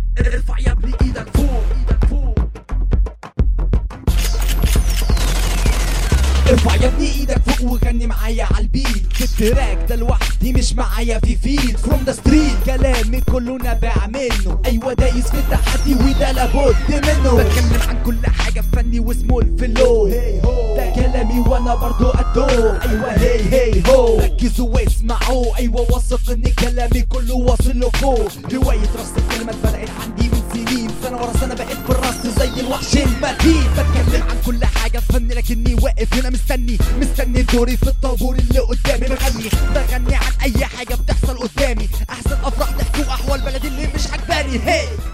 ارفع يا ابني ايدك فوق ايدك فوق ارفع يا ابني ايدك فوق وغني معايا عالبيت في التراك ده لوحدي مش معايا في فيد فروم ذا ستريت كلامي كله نابع منه ايوه دايس في التحدي وده لابد منه بتكلم عن كل حاجه في فني واسمه الفلو ده كلامي وانا برضو قدو ايوه هي هي هو ركزوا واسمعوا ايوه واثق ان كلامي كله واصل لكم هوايه رص الكلمات بدات عندي من سنين سنه ورا سنه بقيت في الرص زي الوحش المتين بتكلم عن كل حاجه في فني لكني واقف هنا مستني مستني دوري في الطابور اللي قدامي بغني بغني عن اي حاجه بتحصل قدامي احسن افراح ضحك واحوال بلدي اللي مش عجباني هي